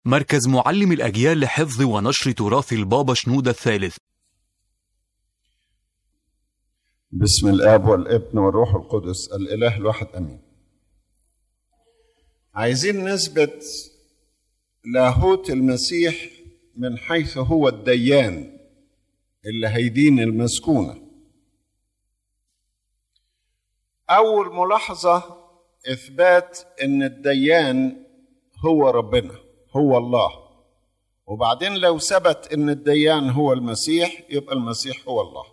مركز معلم الأجيال لحفظ ونشر تراث البابا شنودة الثالث بسم الاب والابن والروح القدس الاله الواحد امين عايزين نثبت لاهوت المسيح من حيث هو الديان اللي هيدين المسكونه اول ملاحظه اثبات ان الديان هو ربنا هو الله وبعدين لو ثبت ان الديان هو المسيح يبقى المسيح هو الله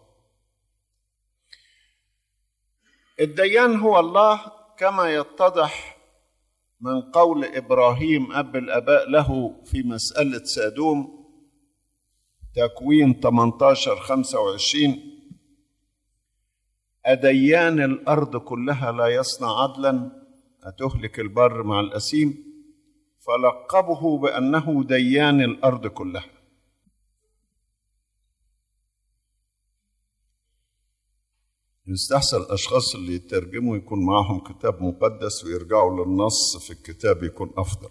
الديان هو الله كما يتضح من قول ابراهيم اب الاباء له في مساله سادوم تكوين 18 25 أديان الأرض كلها لا يصنع عدلا أتهلك البر مع الأسيم فلقبه بأنه ديان الأرض كلها يستحسن الأشخاص اللي يترجموا يكون معهم كتاب مقدس ويرجعوا للنص في الكتاب يكون أفضل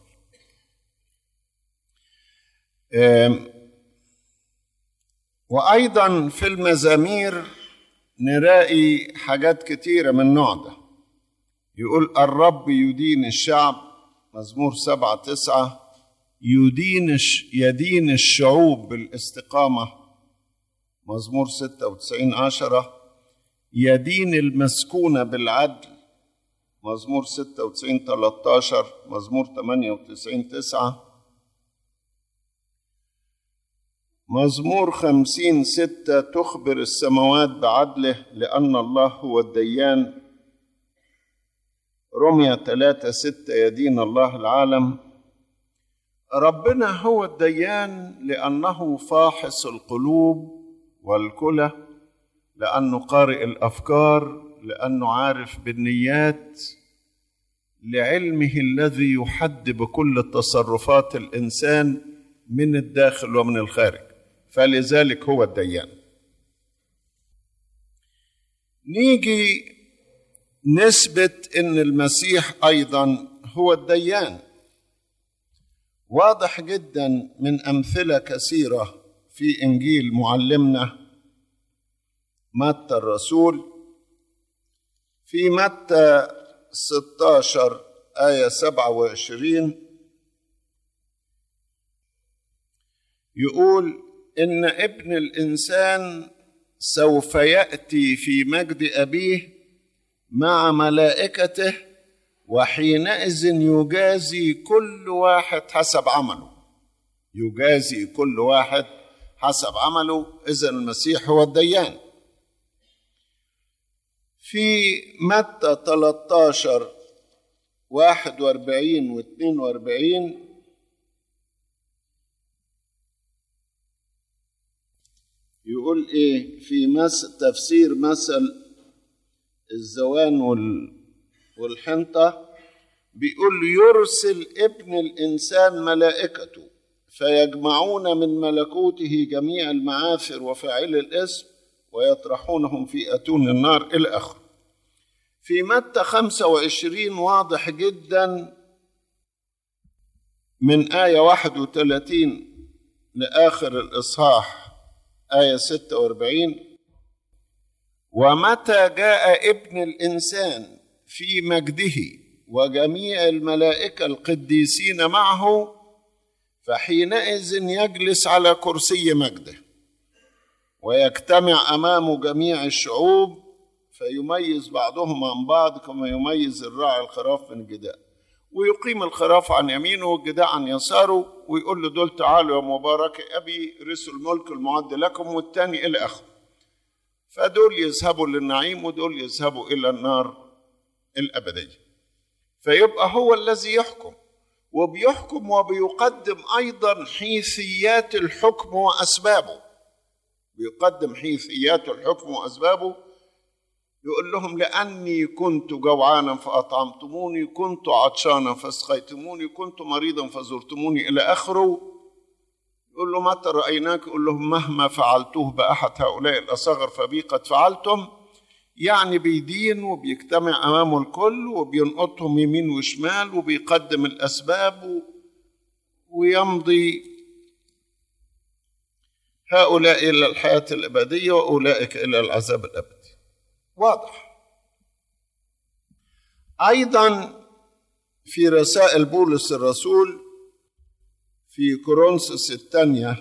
وأيضا في المزامير نلاقي حاجات كتيرة من النوع ده يقول الرب يدين الشعب مزمور سبعة تسعة يدين يدين الشعوب بالاستقامة مزمور ستة وتسعين عشرة يدين المسكونة بالعدل مزمور ستة وتسعين تلاتاشر مزمور تمانية وتسعين تسعة مزمور خمسين ستة تخبر السماوات بعدله لأن الله هو الديان رمية ثلاثة ستة يدين الله العالم ربنا هو الديان لأنه فاحص القلوب والكلى لأنه قارئ الأفكار لأنه عارف بالنيات لعلمه الذي يحد بكل تصرفات الإنسان من الداخل ومن الخارج فلذلك هو الديان نيجي نثبت ان المسيح ايضا هو الديان واضح جدا من امثله كثيره في انجيل معلمنا متى الرسول في متى 16 آية 27 يقول إن ابن الإنسان سوف يأتي في مجد أبيه مع ملائكته وحينئذ يجازي كل واحد حسب عمله يجازي كل واحد حسب عمله إذا المسيح هو الديان في متى 13 41 و 42 يقول ايه في مس تفسير مثل الزوان وال والحنطة بيقول يرسل ابن الإنسان ملائكته فيجمعون من ملكوته جميع المعافر وفاعل الاسم ويطرحونهم في أتون النار إلى آخره في متى 25 واضح جدا من آية 31 لآخر الإصحاح آية 46 ومتى جاء ابن الإنسان في مجده وجميع الملائكة القديسين معه فحينئذ يجلس على كرسي مجده ويجتمع أمامه جميع الشعوب فيميز بعضهم عن بعض كما يميز الراعي الخراف من الجداء ويقيم الخراف عن يمينه والجداء عن يساره ويقول له دول تعالوا يا مبارك أبي رثوا الملك المعد لكم والتاني إلى آخره فدول يذهبوا للنعيم ودول يذهبوا إلى النار الأبدية فيبقى هو الذي يحكم وبيحكم وبيقدم أيضا حيثيات الحكم وأسبابه بيقدم حيثيات الحكم وأسبابه يقول لهم لأني كنت جوعانا فأطعمتموني كنت عطشانا فاسقيتموني كنت مريضا فزرتموني إلى آخره يقول له متى رأيناك يقول لهم مهما فعلتوه بأحد هؤلاء الأصغر فبي قد فعلتم يعني بيدين وبيجتمع أمامه الكل وبينقطهم يمين وشمال وبيقدم الأسباب ويمضي هؤلاء إلى الحياة الأبدية وأولئك إلى العذاب الأبدي واضح أيضا في رسائل بولس الرسول في كورنثوس الثانية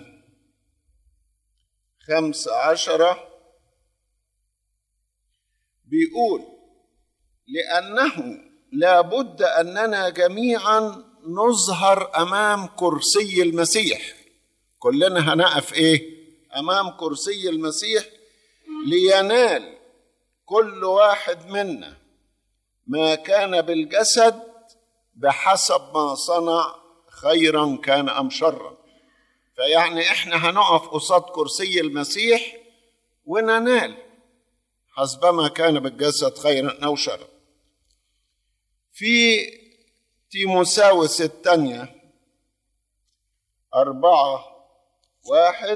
خمسة عشرة بيقول لأنه لابد أننا جميعا نظهر أمام كرسي المسيح كلنا هنقف إيه أمام كرسي المسيح لينال كل واحد منا ما كان بالجسد بحسب ما صنع خيرا كان أم شرا فيعني إحنا هنقف قصاد كرسي المسيح وننال حسبما كان بالجسد خيرا أو شرا في تيموساوس الثانية أربعة واحد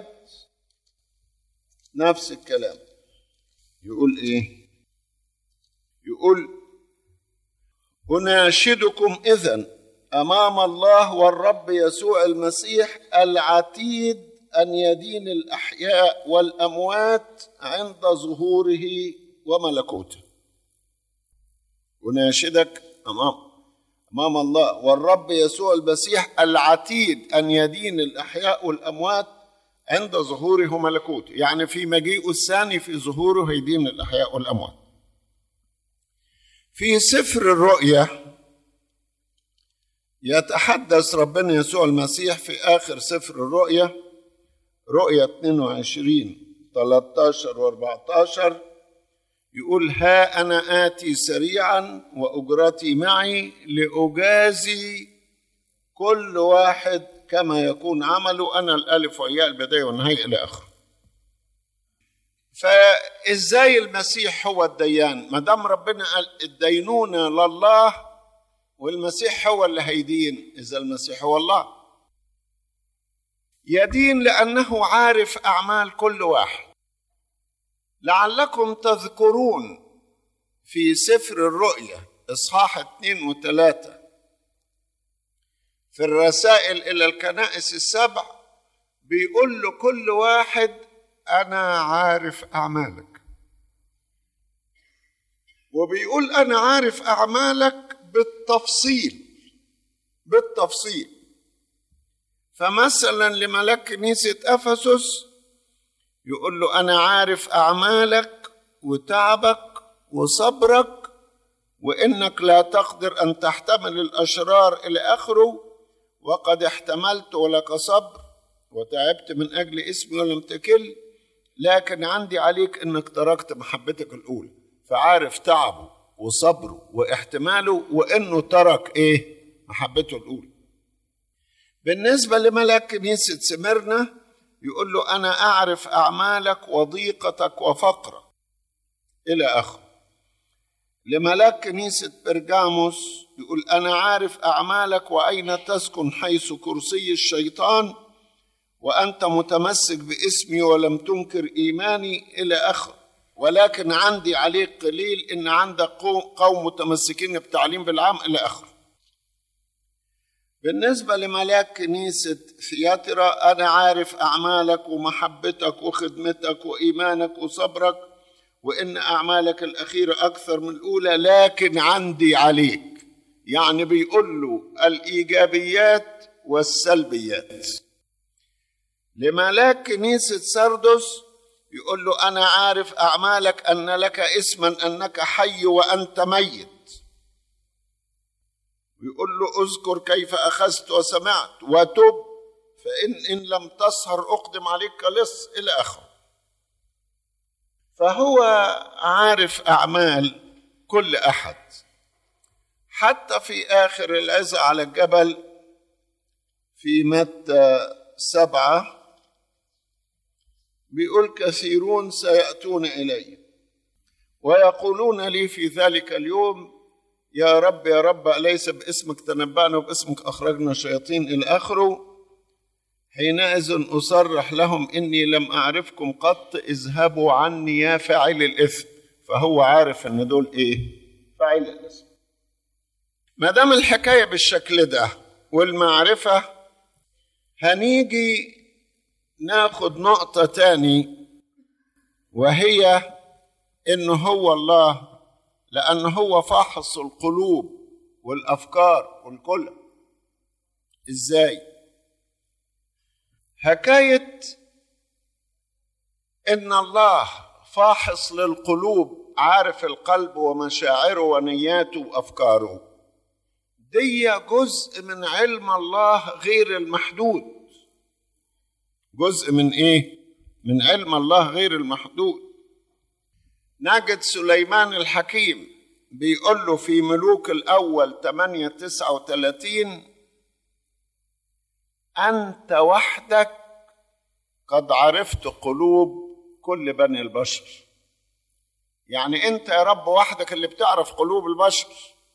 نفس الكلام يقول إيه يقول أناشدكم إذن أمام الله والرب يسوع المسيح العتيد أن يدين الأحياء والأموات عند ظهوره وملكوته أناشدك أمام أمام الله والرب يسوع المسيح العتيد أن يدين الأحياء والأموات عند ظهوره وملكوته يعني في مجيئه الثاني في ظهوره هيدين الأحياء والأموات في سفر الرؤيا يتحدث ربنا يسوع المسيح في آخر سفر الرؤيا رؤيا 22 13 و 14 يقول ها أنا آتي سريعا وأجرتي معي لأجازي كل واحد كما يكون عمله أنا الألف وإياء البداية والنهاية إلى آخره فإزاي المسيح هو الديان ما دام ربنا قال الدينونة لله والمسيح هو اللي هيدين إذا المسيح هو الله يدين لأنه عارف أعمال كل واحد لعلكم تذكرون في سفر الرؤيا إصحاح اثنين وثلاثة في الرسائل إلى الكنائس السبع بيقول له كل واحد أنا عارف أعمالك وبيقول أنا عارف أعمالك بالتفصيل بالتفصيل فمثلا لملاك كنيسة أفسس يقول له أنا عارف أعمالك وتعبك وصبرك وإنك لا تقدر أن تحتمل الأشرار إلى آخره وقد احتملت ولك صبر وتعبت من أجل اسمي ولم تكل لكن عندي عليك إنك تركت محبتك الأولى فعارف تعبه وصبره واحتماله وإنه ترك إيه محبته الأولى بالنسبة لملك كنيسة سمرنا يقول له أنا أعرف أعمالك وضيقتك وفقرك إلى آخره لملاك كنيسة برجاموس يقول أنا عارف أعمالك وأين تسكن حيث كرسي الشيطان وأنت متمسك باسمي ولم تنكر إيماني إلى آخره ولكن عندي عليك قليل إن عندك قوم متمسكين بتعليم بالعام إلى آخره بالنسبة لملاك كنيسة ثياترا أنا عارف أعمالك ومحبتك وخدمتك وإيمانك وصبرك وإن أعمالك الأخيرة أكثر من الأولى لكن عندي عليك يعني بيقول له الإيجابيات والسلبيات لملاك كنيسة سردس يقول له أنا عارف أعمالك أن لك اسما أنك حي وأنت ميت ويقول له اذكر كيف أخذت وسمعت وتب فإن إن لم تسهر أقدم عليك لص إلى آخره فهو عارف أعمال كل أحد حتى في آخر العزة على الجبل في متى سبعة بيقول كثيرون سيأتون إلي ويقولون لي في ذلك اليوم يا رب يا رب أليس باسمك تنبأنا وباسمك أخرجنا شياطين إلى آخره حينئذ أصرح لهم إني لم أعرفكم قط اذهبوا عني يا فاعل الإثم فهو عارف إن دول إيه فاعل الإثم ما دام الحكاية بالشكل ده والمعرفة هنيجي ناخد نقطة تاني وهي إنه هو الله لأن هو فاحص القلوب والأفكار والكل إزاي؟ حكاية إن الله فاحص للقلوب عارف القلب ومشاعره ونياته وأفكاره دي جزء من علم الله غير المحدود جزء من ايه من علم الله غير المحدود نجد سليمان الحكيم بيقول له في ملوك الأول 8 39 أنت وحدك قد عرفت قلوب كل بني البشر يعني أنت يا رب وحدك اللي بتعرف قلوب البشر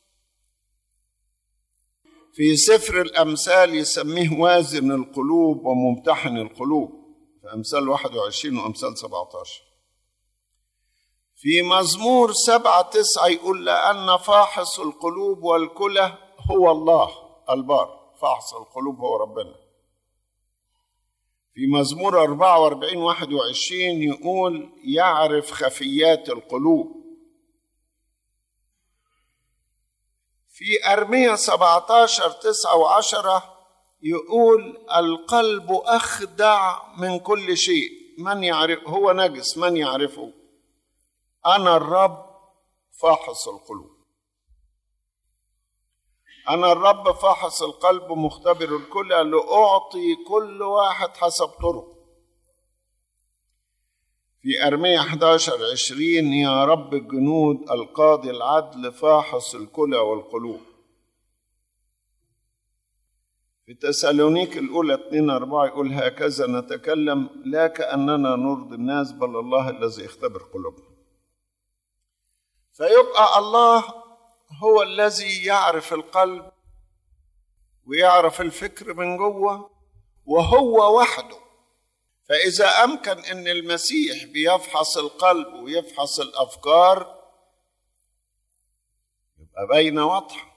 في سفر الأمثال يسميه وازن القلوب وممتحن القلوب في أمثال 21 وأمثال 17 في مزمور سبعة تسعة يقول لأن فاحص القلوب والكلى هو الله البار فاحص القلوب هو ربنا في مزمور 44 21 يقول يعرف خفيات القلوب في أرمية 17 9 و10 يقول القلب أخدع من كل شيء من يعرف هو نجس من يعرفه أنا الرب فاحص القلوب أنا الرب فاحص القلب مختبر الكل لأعطي كل واحد حسب طرق في أرمية 11 20 يا رب الجنود القاضي العدل فاحص الكلى والقلوب في تسالونيك الأولى 2 4 يقول هكذا نتكلم لا كأننا نرضي الناس بل الله الذي يختبر قلوبنا فيبقى الله هو الذي يعرف القلب ويعرف الفكر من جوه وهو وحده فإذا أمكن أن المسيح بيفحص القلب ويفحص الأفكار يبقى باينة واضحة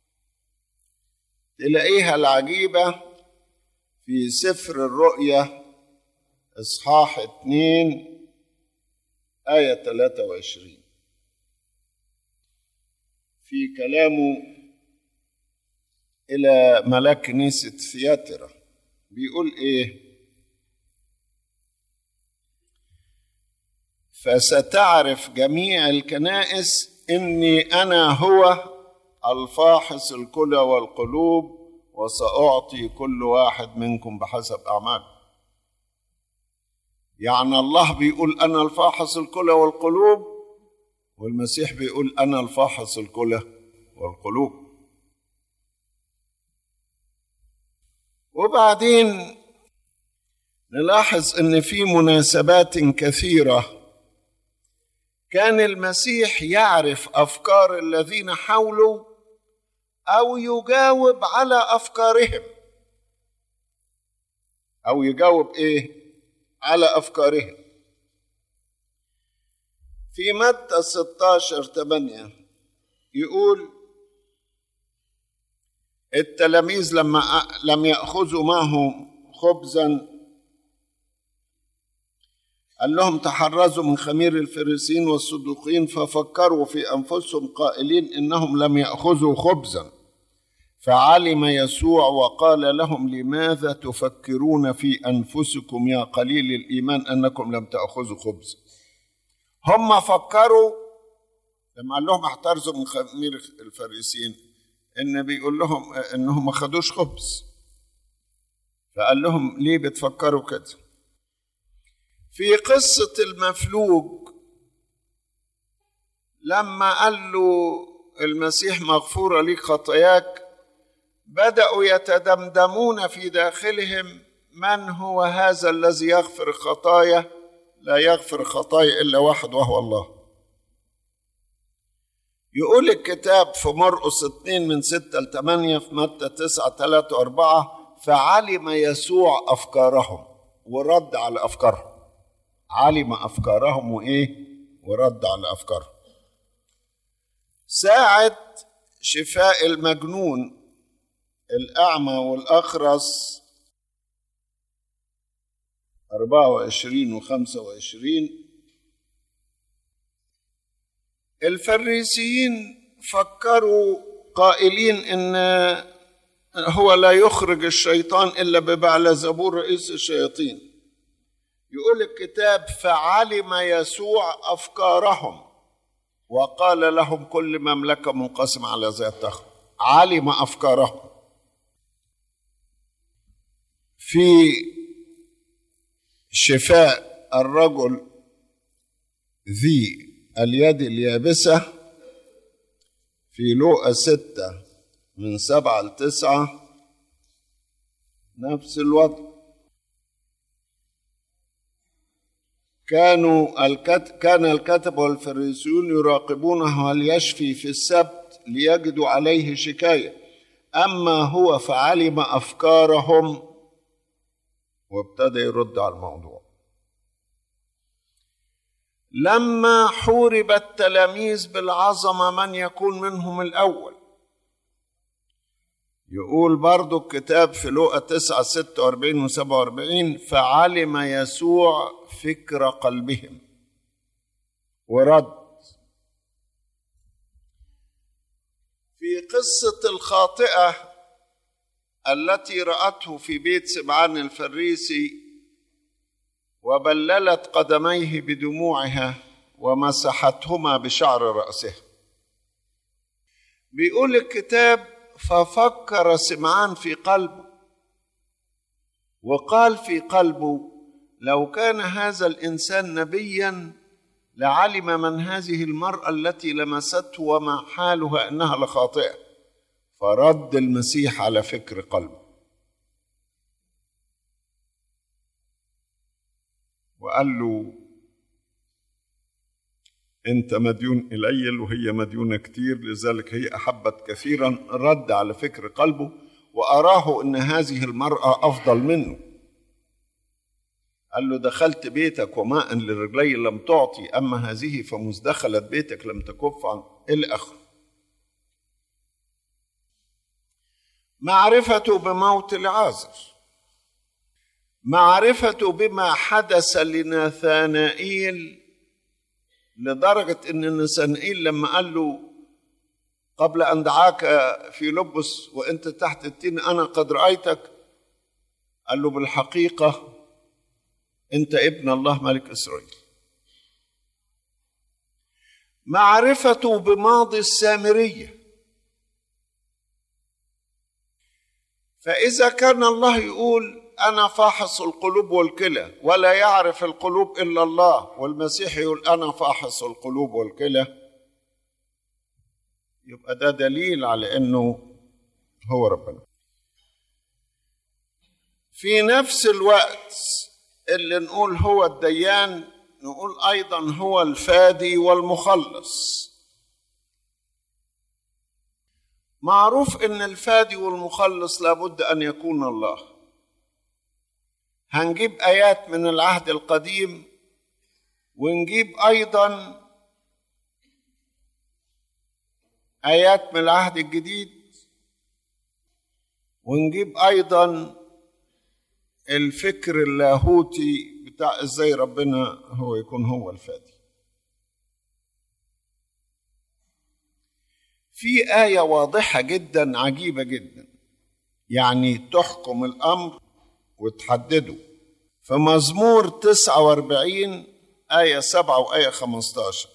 تلاقيها العجيبة في سفر الرؤيا إصحاح اتنين آية 23 في كلامه إلى ملاك كنيسة ثياترا بيقول إيه فستعرف جميع الكنائس إني أنا هو الفاحص الكلى والقلوب وسأعطي كل واحد منكم بحسب أعماله يعني الله بيقول أنا الفاحص الكلى والقلوب والمسيح بيقول أنا الفاحص الكلى والقلوب وبعدين نلاحظ ان في مناسبات كثيره كان المسيح يعرف افكار الذين حوله او يجاوب على افكارهم او يجاوب ايه على افكارهم في متى 16 8 يقول التلاميذ لما لم يأخذوا معهم خبزا قال لهم تحرزوا من خمير الفريسين والصدوقين ففكروا في أنفسهم قائلين إنهم لم يأخذوا خبزا فعلم يسوع وقال لهم لماذا تفكرون في أنفسكم يا قليل الإيمان أنكم لم تأخذوا خبزا هم فكروا لما قال لهم احترزوا من خمير الفريسين ان بيقول لهم انهم ما خدوش خبز فقال لهم ليه بتفكروا كده في قصة المفلوج لما قال له المسيح مغفورة لك خطاياك بدأوا يتدمدمون في داخلهم من هو هذا الذي يغفر الخطايا لا يغفر خطايا إلا واحد وهو الله يقول الكتاب في مرقس 2 من 6 ل 8 في متى 9 3 و4 فعلم يسوع افكارهم ورد على افكارهم علم افكارهم وايه ورد على افكارهم ساعة شفاء المجنون الأعمى والأخرس 24 و 25 الفريسيين فكروا قائلين ان هو لا يخرج الشيطان الا ببعل زبور رئيس الشياطين يقول الكتاب فعلم يسوع افكارهم وقال لهم كل مملكه منقسمه على ذاتها علم افكارهم في شفاء الرجل ذي اليد اليابسة في لوقا ستة من سبعة لتسعة نفس الوضع كانوا الكت... كان الكتب والفريسيون يراقبونه هل يشفي في السبت ليجدوا عليه شكاية أما هو فعلم أفكارهم وابتدى يرد على الموضوع لما حورب التلاميذ بالعظمه من يكون منهم الاول يقول برضو الكتاب في لوقا 9 46 و 47 فعلم يسوع فكر قلبهم ورد في قصة الخاطئة التي رأته في بيت سمعان الفريسي وبللت قدميه بدموعها ومسحتهما بشعر رأسها بيقول الكتاب ففكر سمعان في قلبه وقال في قلبه لو كان هذا الإنسان نبيا لعلم من هذه المرأة التي لمسته وما حالها أنها لخاطئة فرد المسيح على فكر قلبه وقال له انت مديون الي وهي مديونه كتير لذلك هي احبت كثيرا رد على فكر قلبه واراه ان هذه المراه افضل منه قال له دخلت بيتك وماء لرجلي لم تعطي اما هذه فمذ دخلت بيتك لم تكف عن الى اخره معرفته بموت العازر معرفته بما حدث لناثانائيل لدرجة أن ناثانائيل لما قال له قبل أن دعاك في لبس وأنت تحت التين أنا قد رأيتك قال له بالحقيقة أنت ابن الله ملك إسرائيل معرفته بماضي السامريه فإذا كان الله يقول أنا فاحص القلوب والكلى ولا يعرف القلوب إلا الله والمسيح يقول أنا فاحص القلوب والكلى يبقى ده دليل على أنه هو ربنا في نفس الوقت اللي نقول هو الديان نقول أيضا هو الفادي والمخلص معروف ان الفادي والمخلص لابد ان يكون الله هنجيب ايات من العهد القديم ونجيب ايضا ايات من العهد الجديد ونجيب ايضا الفكر اللاهوتي بتاع ازاي ربنا هو يكون هو الفادي في آية واضحة جدا عجيبة جدا يعني تحكم الأمر وتحدده فمزمور 49 آية 7 وآية 15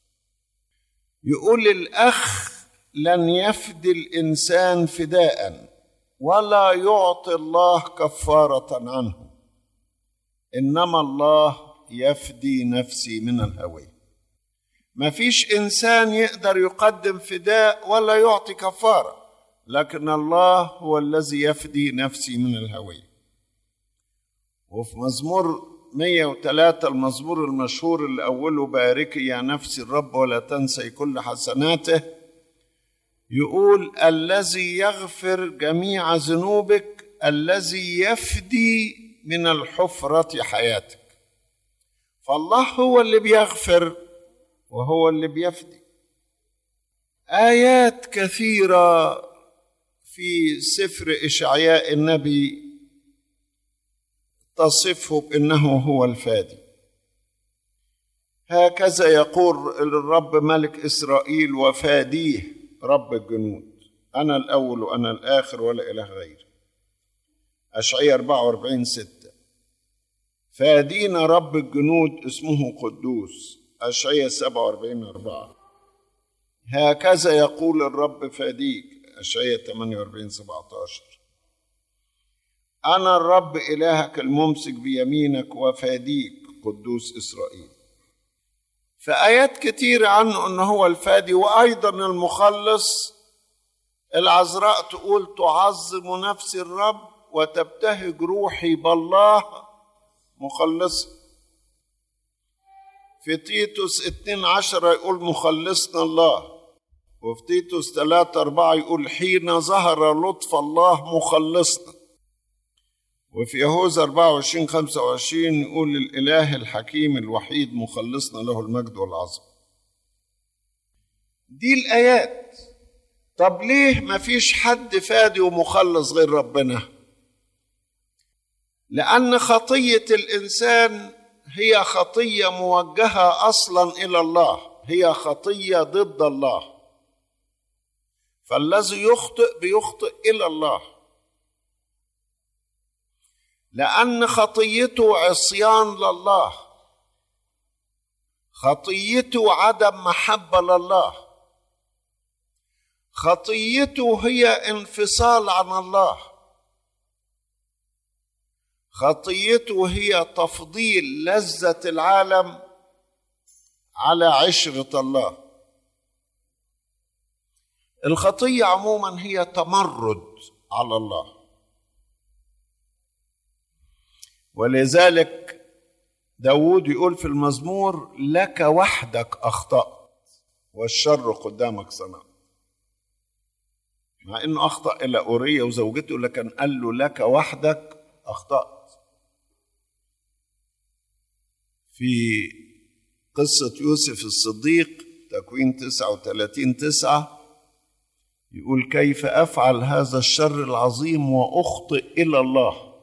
يقول الأخ لن يفدي الإنسان فداء ولا يعطي الله كفارة عنه إنما الله يفدي نفسي من الهوي ما فيش إنسان يقدر يقدم فداء ولا يعطي كفارة لكن الله هو الذي يفدي نفسي من الهوية وفي مزمور 103 المزمور المشهور اللي أوله باركي يا نفسي الرب ولا تنسي كل حسناته يقول الذي يغفر جميع ذنوبك الذي يفدي من الحفرة حياتك فالله هو اللي بيغفر وهو اللي بيفدي آيات كثيرة في سفر إشعياء النبي تصفه بانه هو الفادي هكذا يقول الرب ملك اسرائيل وفاديه رب الجنود انا الاول وانا الاخر ولا اله غيري اشعياء 44 6 فادينا رب الجنود اسمه قدوس اشعياء 47 4 هكذا يقول الرب فاديك اشعياء 48 17 أنا الرب إلهك الممسك بيمينك وفاديك قدوس إسرائيل فآيات كتير عنه أنه هو الفادي وأيضا المخلص العذراء تقول تعظم نفسي الرب وتبتهج روحي بالله مخلص في تيتوس 2 عشرة يقول مخلصنا الله وفي تيتوس 3 4 يقول حين ظهر لطف الله مخلصنا وفي يهوذا 24 25 يقول الإله الحكيم الوحيد مخلصنا له المجد والعظمة دي الآيات طب ليه ما فيش حد فادي ومخلص غير ربنا لأن خطية الإنسان هي خطية موجهة أصلا إلى الله هي خطية ضد الله فالذي يخطئ بيخطئ إلى الله لأن خطيته عصيان لله خطيته عدم محبة لله خطيته هي انفصال عن الله خطيته هي تفضيل لذة العالم على عشرة الله الخطية عموما هي تمرد على الله ولذلك داود يقول في المزمور لك وحدك أخطأت والشر قدامك صنعت مع انه اخطا الى اوريه وزوجته لكن قال له لك وحدك اخطات في قصه يوسف الصديق تكوين 39 9 يقول كيف افعل هذا الشر العظيم واخطئ الى الله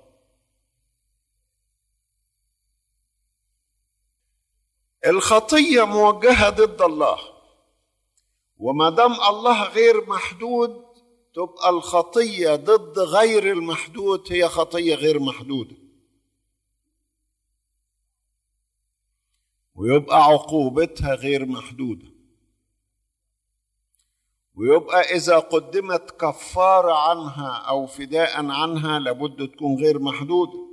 الخطيه موجهه ضد الله وما دام الله غير محدود تبقى الخطيه ضد غير المحدود هي خطيه غير محدوده ويبقى عقوبتها غير محدوده ويبقى اذا قدمت كفاره عنها او فداء عنها لابد تكون غير محدوده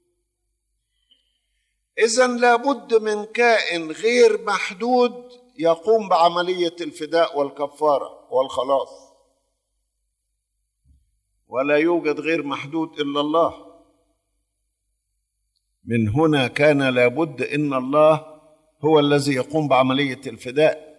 اذا لابد من كائن غير محدود يقوم بعمليه الفداء والكفاره والخلاص ولا يوجد غير محدود الا الله من هنا كان لابد ان الله هو الذي يقوم بعمليه الفداء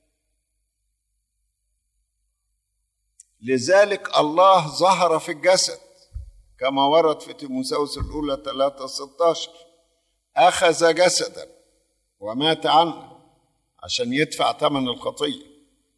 لذلك الله ظهر في الجسد كما ورد في تيموساوس الاولى 3 16 اخذ جسدا ومات عنه عشان يدفع ثمن الخطيه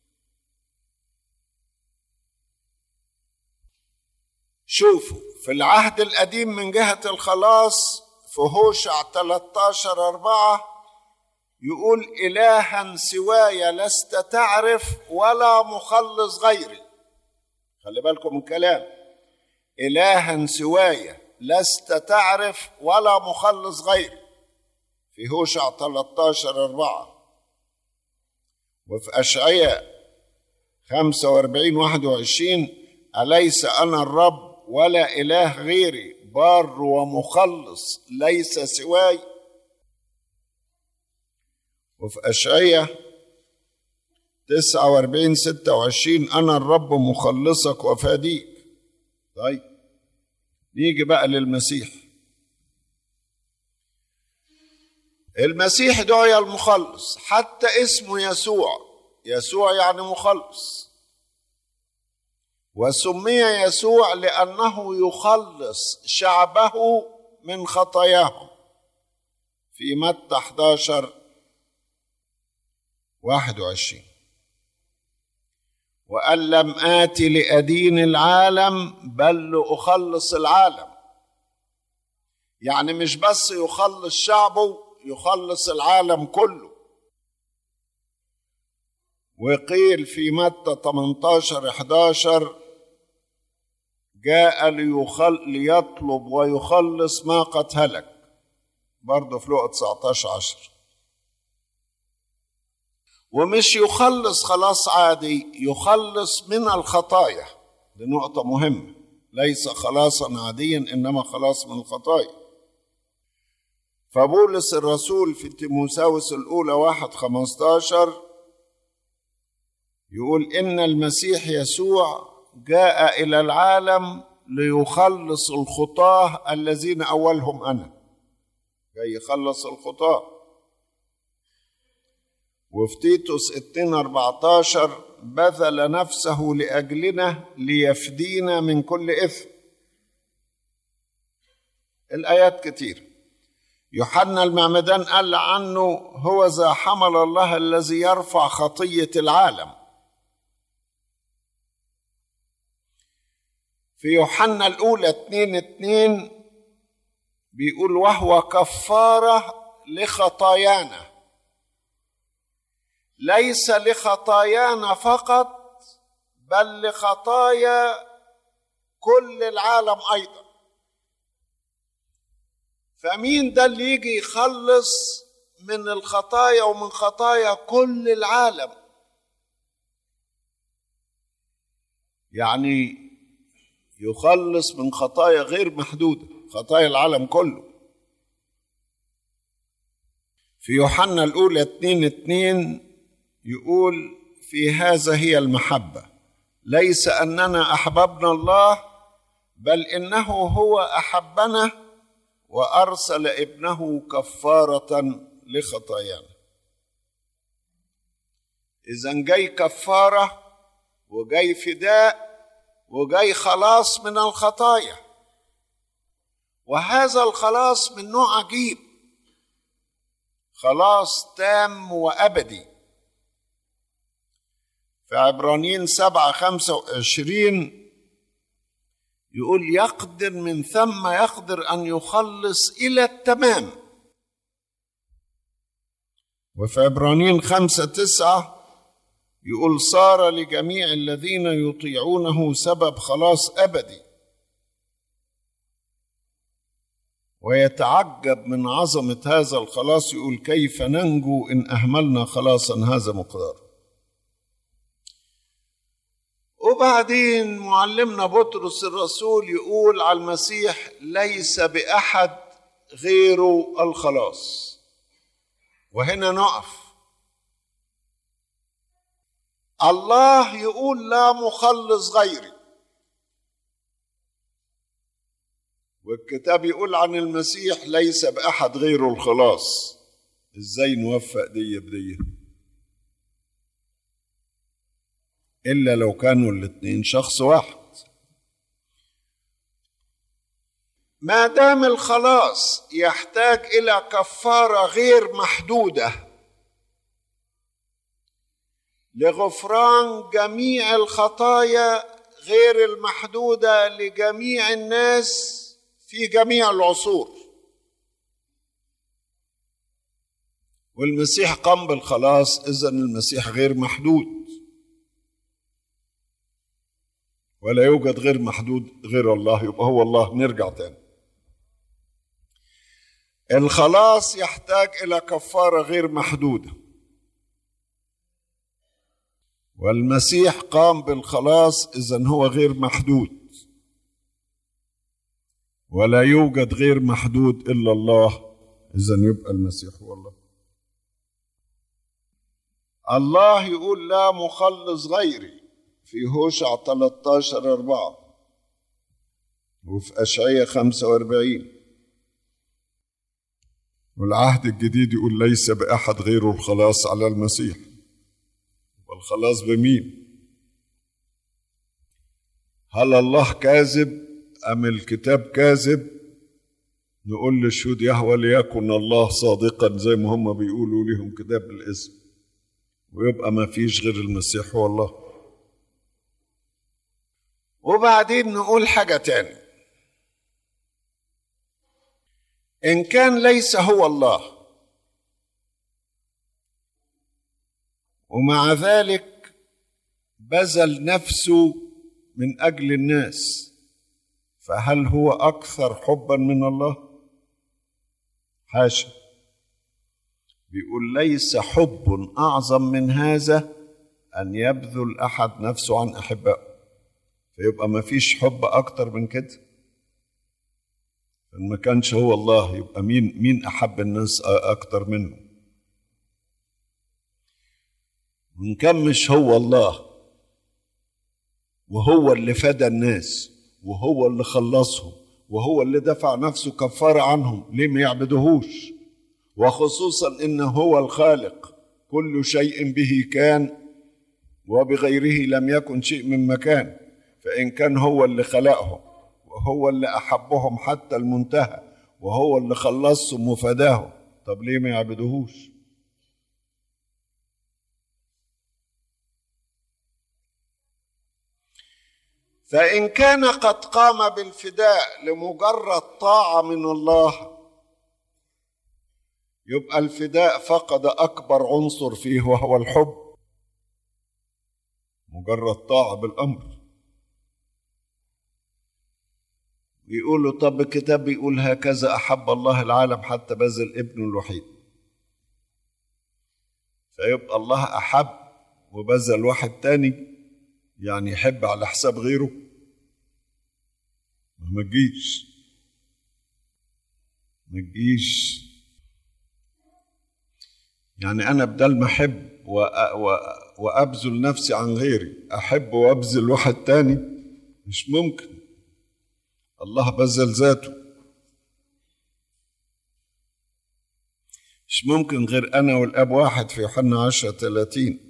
شوفوا في العهد القديم من جهة الخلاص في هوشع 13 أربعة يقول إلها سواي لست تعرف ولا مخلص غيري خلي بالكم من كلام إلها سواي لست تعرف ولا مخلص غيري في هوشع 13 أربعة وفي أشعياء 45 21 أليس أنا الرب ولا إله غيري بار ومخلص ليس سواي وفي أشعية 49 26 أنا الرب مخلصك وفاديك طيب نيجي بقى للمسيح المسيح دعي المخلص حتى اسمه يسوع يسوع يعني مخلص وسمي يسوع لأنه يخلص شعبه من خطاياهم في متى 11 21 وأن لم آتي لأدين العالم بل لأخلص العالم يعني مش بس يخلص شعبه يخلص العالم كله وقيل في متى 18 11 جاء ليخل ليطلب ويخلص ما قد هلك برضه في لقا 19 10 ومش يخلص خلاص عادي يخلص من الخطايا دي نقطة مهمة ليس خلاصا عاديا إنما خلاص من الخطايا فبولس الرسول في تيموساوس الأولى واحد خمستاشر يقول إن المسيح يسوع جاء إلى العالم ليخلص الخطاة الذين أولهم أنا جاي يخلص الخطاة وفي تيتوس 2 14 بذل نفسه لأجلنا ليفدينا من كل إثم الآيات كتير يوحنا المعمدان قال عنه هو ذا حمل الله الذي يرفع خطية العالم في يوحنا الأولى اتنين اتنين بيقول وهو كفارة لخطايانا ليس لخطايانا فقط بل لخطايا كل العالم أيضا فمين ده اللي يجي يخلص من الخطايا ومن خطايا كل العالم يعني يخلص من خطايا غير محدودة خطايا العالم كله في يوحنا الأولى اتنين اتنين يقول في هذا هي المحبة ليس أننا أحببنا الله بل إنه هو أحبنا وأرسل ابنه كفارة لخطايانا إذا جاي كفارة وجاي فداء وجاي خلاص من الخطايا وهذا الخلاص من نوع عجيب خلاص تام وأبدي في عبرانيين سبعة خمسة وعشرين يقول يقدر من ثم يقدر أن يخلص إلى التمام وفي عبرانيين خمسة تسعة يقول صار لجميع الذين يطيعونه سبب خلاص أبدي ويتعجب من عظمة هذا الخلاص يقول كيف ننجو إن أهملنا خلاصا هذا مقدار وبعدين معلمنا بطرس الرسول يقول على المسيح ليس بأحد غيره الخلاص وهنا نقف الله يقول لا مخلص غيري والكتاب يقول عن المسيح ليس بأحد غيره الخلاص ازاي نوفق دي بدي إلا لو كانوا الاتنين شخص واحد ما دام الخلاص يحتاج إلى كفارة غير محدودة لغفران جميع الخطايا غير المحدودة لجميع الناس في جميع العصور والمسيح قام بالخلاص إذا المسيح غير محدود ولا يوجد غير محدود غير الله يبقى هو الله نرجع تاني الخلاص يحتاج إلى كفارة غير محدودة والمسيح قام بالخلاص إذا هو غير محدود ولا يوجد غير محدود إلا الله إذا يبقى المسيح هو الله الله يقول لا مخلص غيري في هوشع 13 4 وفي أشعية 45 والعهد الجديد يقول ليس بأحد غيره الخلاص على المسيح والخلاص بمين هل الله كاذب أم الكتاب كاذب نقول للشهود يهوى ليكن الله صادقا زي ما هم بيقولوا لهم كتاب الاسم ويبقى ما فيش غير المسيح هو الله وبعدين نقول حاجة تاني ان كان ليس هو الله ومع ذلك بذل نفسه من اجل الناس فهل هو اكثر حبا من الله حاشا بيقول ليس حب اعظم من هذا ان يبذل احد نفسه عن احبائه فيبقى ما فيش حب اكتر من كده ان ما كانش هو الله يبقى مين مين احب الناس اكتر منه وان كان مش هو الله وهو اللي فدى الناس وهو اللي خلصهم وهو اللي دفع نفسه كفارة عنهم ليه ما يعبدوهوش وخصوصا إن هو الخالق كل شيء به كان وبغيره لم يكن شيء من مكان فإن كان هو اللي خلقهم وهو اللي أحبهم حتى المنتهى وهو اللي خلصهم وفداهم طب ليه ما يعبدوهوش فإن كان قد قام بالفداء لمجرد طاعة من الله يبقى الفداء فقد أكبر عنصر فيه وهو الحب مجرد طاعة بالأمر يقولوا طب الكتاب بيقول هكذا أحب الله العالم حتى بذل ابنه الوحيد فيبقى الله أحب وبذل واحد تاني يعني يحب على حساب غيره ما تجيش ما تجيش يعني انا بدل ما احب وابذل نفسي عن غيري احب وابذل واحد تاني مش ممكن الله بذل ذاته مش ممكن غير انا والاب واحد في يوحنا عشرة 30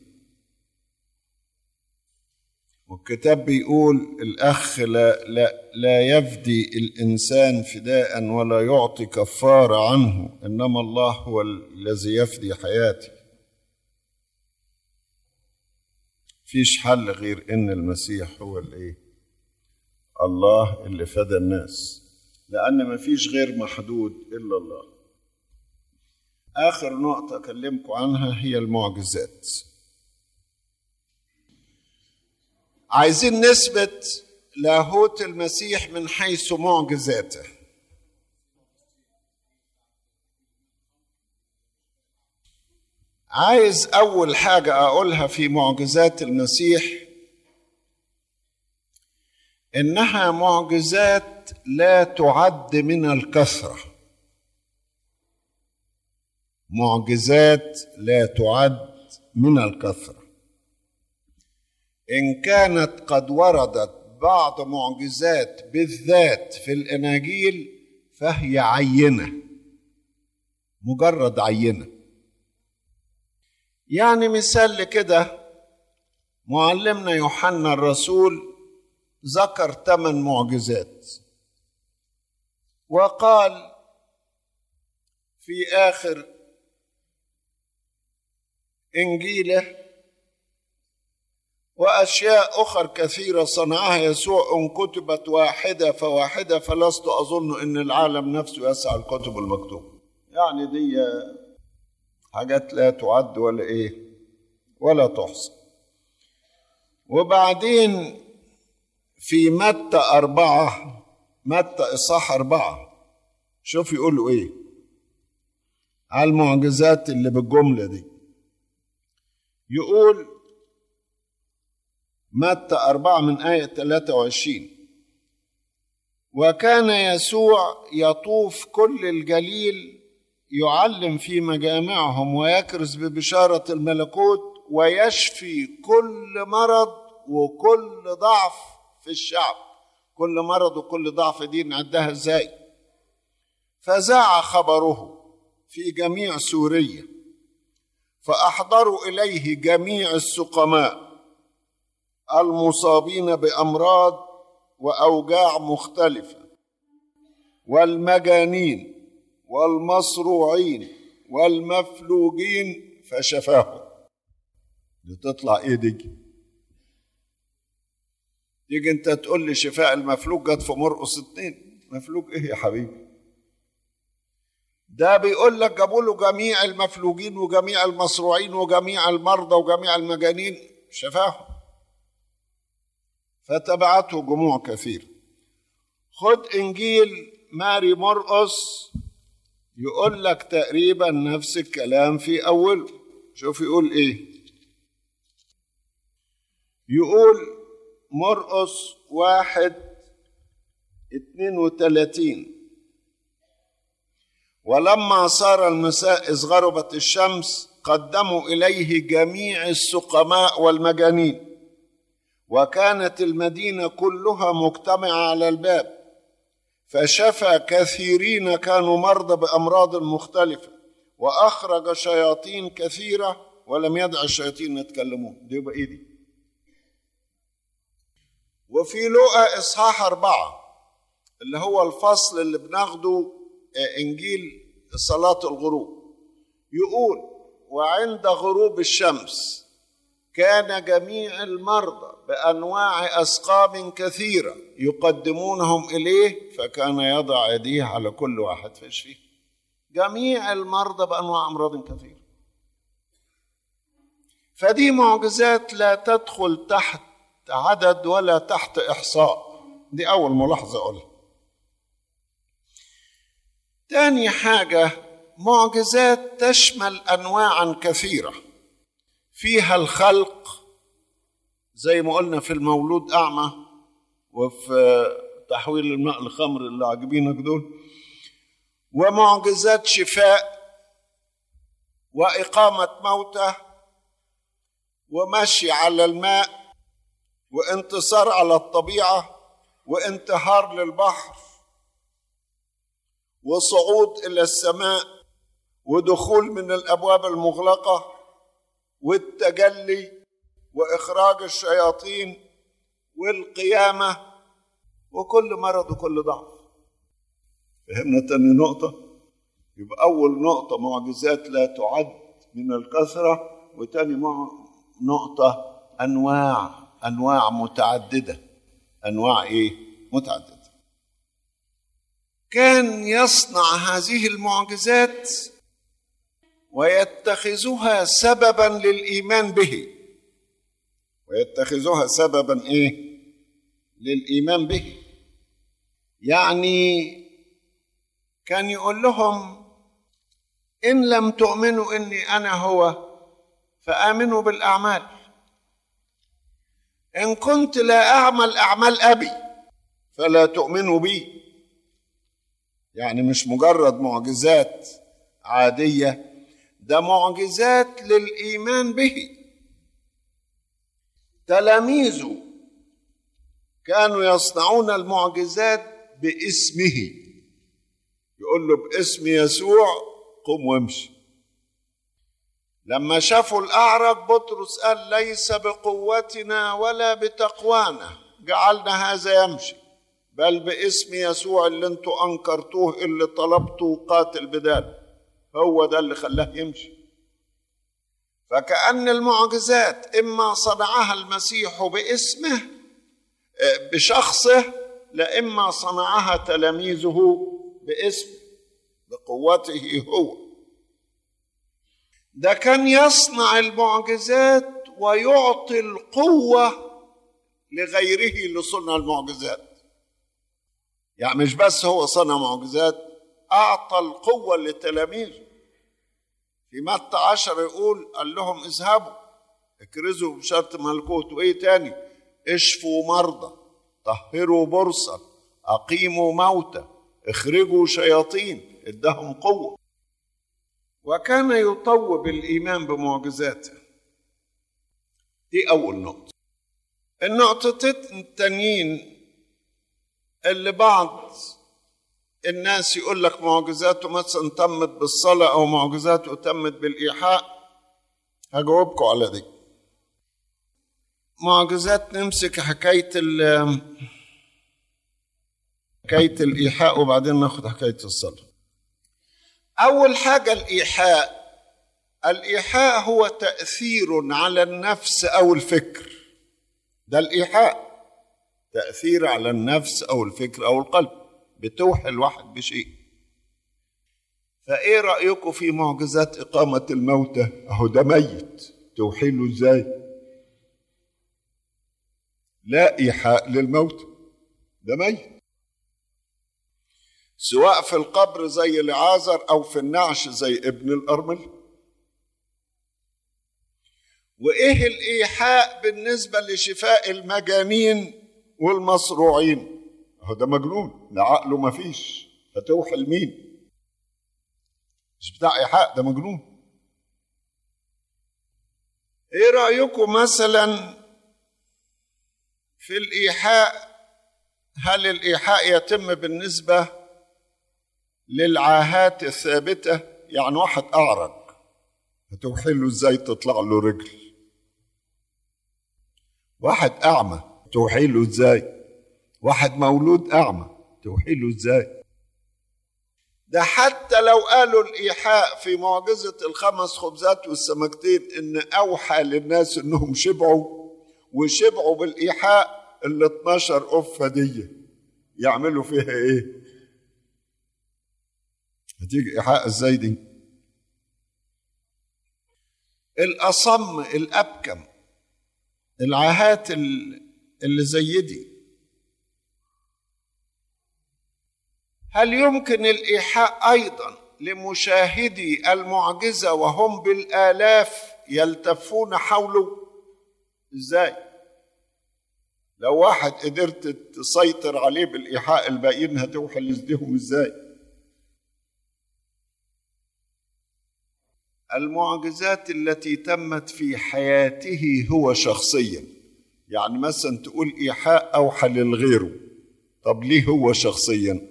والكتاب بيقول الأخ لا, لا, لا يفدي الإنسان فداء ولا يعطي كفارة عنه إنما الله هو الذي يفدي حياتي فيش حل غير إن المسيح هو الإيه الله اللي فدى الناس لأن ما فيش غير محدود إلا الله آخر نقطة أكلمكم عنها هي المعجزات عايزين نثبت لاهوت المسيح من حيث معجزاته عايز اول حاجه اقولها في معجزات المسيح انها معجزات لا تعد من الكثره معجزات لا تعد من الكثره ان كانت قد وردت بعض معجزات بالذات في الاناجيل فهي عينه مجرد عينه يعني مثال لكده معلمنا يوحنا الرسول ذكر ثمان معجزات وقال في اخر انجيله واشياء اخر كثيره صنعها يسوع ان كتبت واحده فواحده فلست اظن ان العالم نفسه يسعى الكتب المكتوبه يعني دي حاجات لا تعد ولا ايه ولا تحصى وبعدين في متى أربعة متى إصحاح أربعة شوف يقولوا إيه على المعجزات اللي بالجملة دي يقول متى أربعة من آية 23 وكان يسوع يطوف كل الجليل يعلم في مجامعهم ويكرز ببشارة الملكوت ويشفي كل مرض وكل ضعف في الشعب كل مرض وكل ضعف دي نعدها ازاي فذاع خبره في جميع سوريا فأحضروا إليه جميع السقماء المصابين بامراض واوجاع مختلفه والمجانين والمصروعين والمفلوجين فشفاهم بتطلع ايه دي تيجي انت تقول لي شفاء المفلوج جت في مرقس اتنين مفلوج ايه يا حبيبي ده بيقول لك جابوا له جميع المفلوجين وجميع المصروعين وجميع المرضى وجميع المجانين شفاهم فتبعته جموع كثير خد انجيل ماري مرقس يقول لك تقريبا نفس الكلام في اوله شوف يقول ايه يقول مرقس واحد اتنين وتلاتين ولما صار المساء إذ غربت الشمس قدموا إليه جميع السقماء والمجانين وكانت المدينة كلها مجتمعة على الباب فشفى كثيرين كانوا مرضى بأمراض مختلفة وأخرج شياطين كثيرة ولم يدع الشياطين يتكلمون دي يبقى إيه دي وفي لقى إصحاح أربعة اللي هو الفصل اللي بناخده إنجيل صلاة الغروب يقول وعند غروب الشمس كان جميع المرضى بأنواع أسقام كثيرة يقدمونهم إليه فكان يضع يديه على كل واحد فيشفيه جميع المرضى بأنواع أمراض كثيرة فدي معجزات لا تدخل تحت عدد ولا تحت إحصاء دي أول ملاحظة أقولها تاني حاجة معجزات تشمل أنواعا كثيرة فيها الخلق زي ما قلنا في المولود أعمى وفي تحويل الماء لخمر اللي عاجبينك دول ومعجزات شفاء وإقامة موتى ومشي على الماء وانتصار على الطبيعة وانتهار للبحر وصعود الى السماء ودخول من الابواب المغلقه والتجلي واخراج الشياطين والقيامه وكل مرض وكل ضعف فهمنا تاني نقطه يبقى اول نقطه معجزات لا تعد من الكثره وتاني نقطه انواع انواع متعدده انواع ايه متعدده كان يصنع هذه المعجزات ويتخذها سببا للايمان به ويتخذها سببا ايه للايمان به يعني كان يقول لهم ان لم تؤمنوا اني انا هو فامنوا بالاعمال ان كنت لا اعمل اعمال ابي فلا تؤمنوا بي يعني مش مجرد معجزات عاديه ده معجزات للايمان به تلاميذه كانوا يصنعون المعجزات باسمه يقول له باسم يسوع قم وامشي لما شافوا الاعرج بطرس قال ليس بقوتنا ولا بتقوانا جعلنا هذا يمشي بل باسم يسوع اللي انتوا انكرتوه اللي طلبتوا قاتل بدال هو ده اللي خلاه يمشي فكأن المعجزات إما صنعها المسيح باسمه بشخصه لا إما صنعها تلاميذه باسمه بقوته هو ده كان يصنع المعجزات ويعطي القوة لغيره لصنع المعجزات يعني مش بس هو صنع معجزات أعطى القوة لتلاميذه في متى عشر يقول قال لهم اذهبوا اكرزوا بشرط ملكوت وايه تاني اشفوا مرضى طهروا برصا اقيموا موتى اخرجوا شياطين ادهم قوه وكان يطوب الايمان بمعجزاته دي اول نقطه النقطتين التانيين اللي بعض الناس يقول لك معجزاته مثلا تمت بالصلاة أو معجزاته تمت بالإيحاء هجاوبكم على دي معجزات نمسك حكاية ال حكاية الإيحاء وبعدين ناخد حكاية الصلاة أول حاجة الإيحاء الإيحاء هو تأثير على النفس أو الفكر ده الإيحاء تأثير على النفس أو الفكر أو القلب بتوحي الواحد بشيء فايه رايكم في معجزات اقامه الموتى اهو ده ميت توحيله ازاي لا ايحاء للموت ده ميت سواء في القبر زي لعازر او في النعش زي ابن الارمل وايه الايحاء بالنسبه لشفاء المجانين والمصروعين اهو ده مجنون ده عقله ما فيش هتوحي لمين مش بتاع ايحاء ده مجنون ايه رايكم مثلا في الايحاء هل الايحاء يتم بالنسبه للعاهات الثابته يعني واحد اعرج هتوحي له ازاي تطلع له رجل واحد اعمى توحي له ازاي واحد مولود اعمى توحي له ازاي ده حتى لو قالوا الايحاء في معجزه الخمس خبزات والسمكتين ان اوحى للناس انهم شبعوا وشبعوا بالايحاء ال 12 قفه دي يعملوا فيها ايه؟ هتيجي ايحاء ازاي دي؟ الاصم الابكم العاهات اللي زي دي هل يمكن الايحاء ايضا لمشاهدي المعجزه وهم بالالاف يلتفون حوله ازاي لو واحد قدرت تسيطر عليه بالايحاء الباقيين هتوحي لزدهم ازاي المعجزات التي تمت في حياته هو شخصيا يعني مثلا تقول ايحاء اوحى للغيره طب ليه هو شخصيا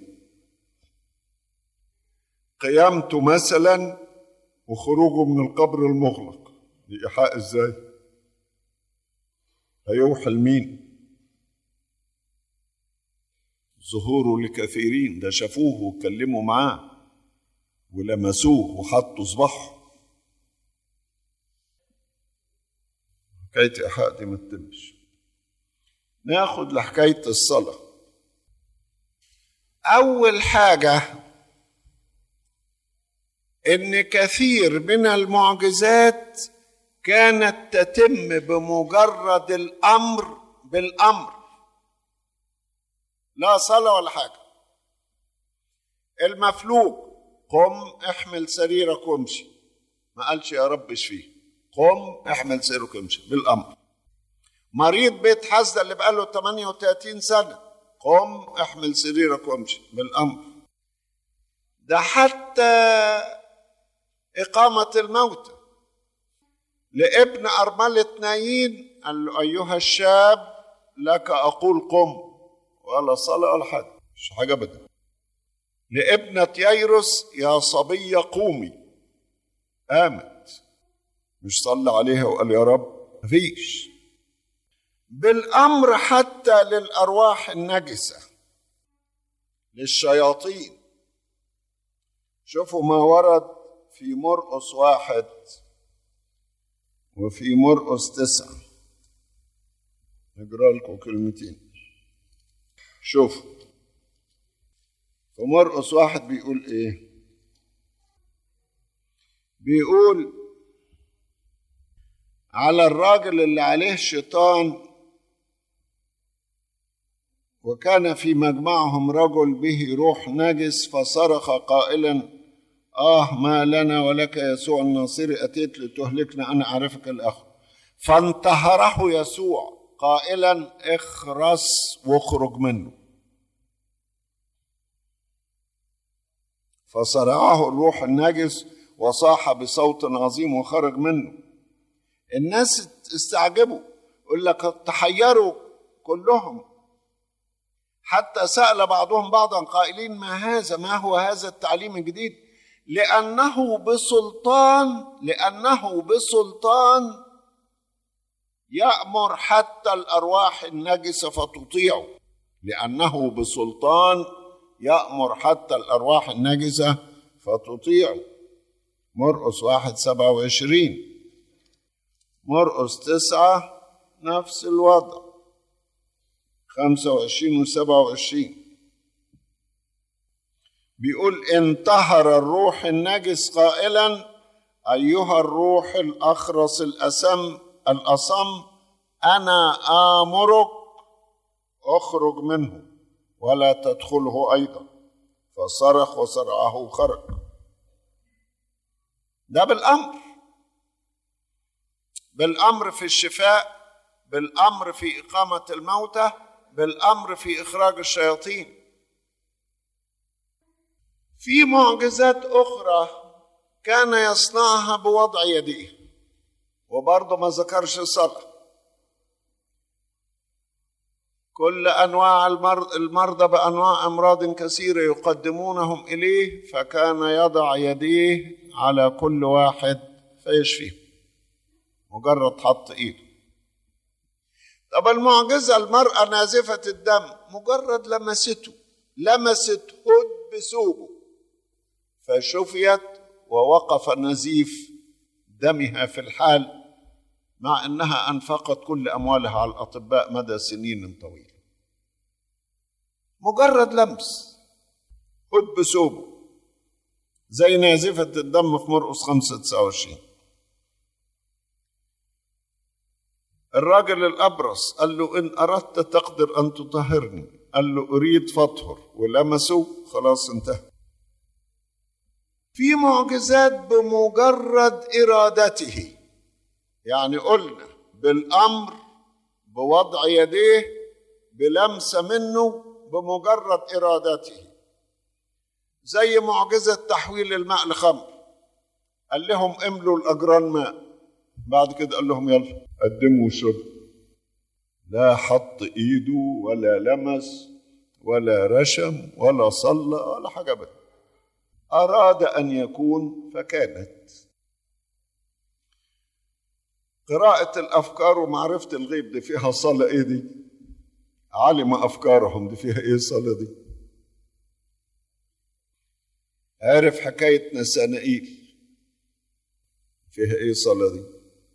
قيامته مثلا وخروجه من القبر المغلق دي ايحاء ازاي هيوحى لمين ظهوره لكثيرين ده شافوه وكلموا معاه ولمسوه وحطوا صباحه حكاية إيحاء دي ما تتمش ناخد لحكاية الصلاة أول حاجة إن كثير من المعجزات كانت تتم بمجرد الأمر بالأمر لا صلاة ولا حاجة المفلوج قم احمل سريرك وامشي ما قالش يا رب اشفيه قم احمل سرك امشي بالامر مريض بيت حزة اللي بقاله 38 سنة قم احمل سريرك وامشي بالامر ده حتى إقامة الموتى لابن أرملة نايين قال له أيها الشاب لك أقول قم ولا صلاة ولا حاجة مش حاجة أبدا لابنة ييروس يا صبية قومي قامت مش صلى عليها وقال يا رب مفيش بالامر حتى للارواح النجسه للشياطين شوفوا ما ورد في مرقس واحد وفي مرقس تسعة نقرا لكم كلمتين شوفوا في مرقس واحد بيقول ايه بيقول على الراجل اللي عليه شيطان وكان في مجمعهم رجل به روح نجس فصرخ قائلا آه ما لنا ولك يسوع الناصري أتيت لتهلكنا أنا أعرفك الأخ فانتهره يسوع قائلا اخرس واخرج منه فصرعه الروح النجس وصاح بصوت عظيم وخرج منه الناس استعجبوا يقول لك تحيروا كلهم حتى سأل بعضهم بعضا قائلين ما هذا ما هو هذا التعليم الجديد لأنه بسلطان لأنه بسلطان يأمر حتى الأرواح النجسة فتطيعه لأنه بسلطان يأمر حتى الأرواح النجسة فتطيعه مرقس واحد سبعة وعشرين مرقس تسعة نفس الوضع خمسة وعشرين وسبعة وعشرين بيقول انتهر الروح النجس قائلا ايها الروح الاخرس الاسم الاصم انا امرك اخرج منه ولا تدخله ايضا فصرخ وصرعه خرج ده بالامر بالامر في الشفاء بالامر في اقامه الموتى بالامر في اخراج الشياطين في معجزات اخرى كان يصنعها بوضع يديه وبرضه ما ذكرش الصلاه كل انواع المرضى بانواع امراض كثيره يقدمونهم اليه فكان يضع يديه على كل واحد فيشفيه مجرد حط ايده طب المعجزه المراه نازفه الدم مجرد لمسته لمست هد بثوبه فشفيت ووقف نزيف دمها في الحال مع انها انفقت كل اموالها على الاطباء مدى سنين طويله مجرد لمس خد بثوبه زي نازفة الدم في مرقس 5 29 الراجل الأبرص قال له إن أردت تقدر أن تطهرني قال له أريد فاطهر ولمسه خلاص انتهى في معجزات بمجرد إرادته يعني قلنا بالأمر بوضع يديه بلمسة منه بمجرد إرادته زي معجزة تحويل الماء لخمر قال لهم املوا الأجران ماء بعد كده قال لهم يلا قدموا شرب لا حط ايده ولا لمس ولا رشم ولا صلى ولا حاجة بد أراد أن يكون فكانت قراءة الأفكار ومعرفة الغيب دي فيها صلاة إيه دي؟ علم أفكارهم دي فيها إيه الصلاة دي؟ عارف حكاية نسانائيل فيها إيه الصلاة دي؟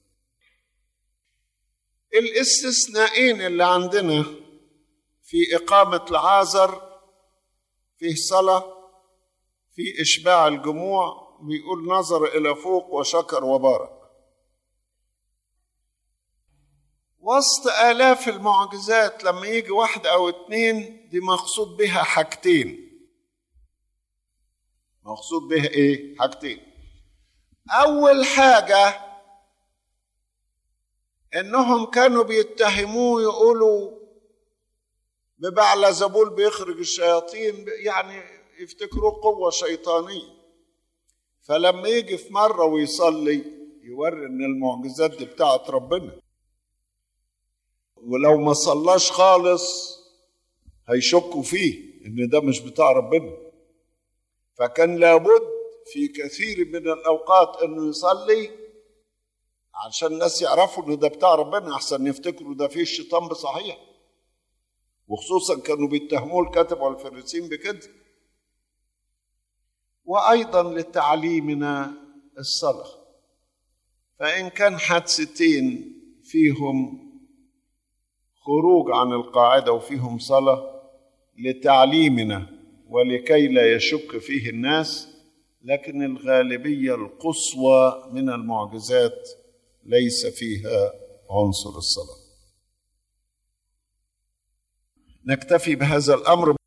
الاستثنائين اللي عندنا في إقامة العازر فيه صلاة في إشباع الجموع بيقول نظر إلى فوق وشكر وبارك وسط آلاف المعجزات لما يجي واحدة أو اتنين دي مقصود بها حاجتين مقصود بها إيه؟ حاجتين أول حاجة إنهم كانوا بيتهموه يقولوا ببعل زبول بيخرج الشياطين يعني يفتكروه قوة شيطانية فلما يجي في مرة ويصلي يوري إن المعجزات دي بتاعت ربنا ولو ما صلاش خالص هيشكوا فيه ان ده مش بتاع ربنا فكان لابد في كثير من الاوقات انه يصلي عشان الناس يعرفوا ان ده بتاع ربنا احسن يفتكروا ده فيه الشيطان بصحيح وخصوصا كانوا بيتهموه الكاتب والفريسين بكده وايضا لتعليمنا الصلاه فان كان حادثتين فيهم خروج عن القاعده وفيهم صلاه لتعليمنا ولكي لا يشك فيه الناس لكن الغالبيه القصوى من المعجزات ليس فيها عنصر الصلاه نكتفي بهذا الامر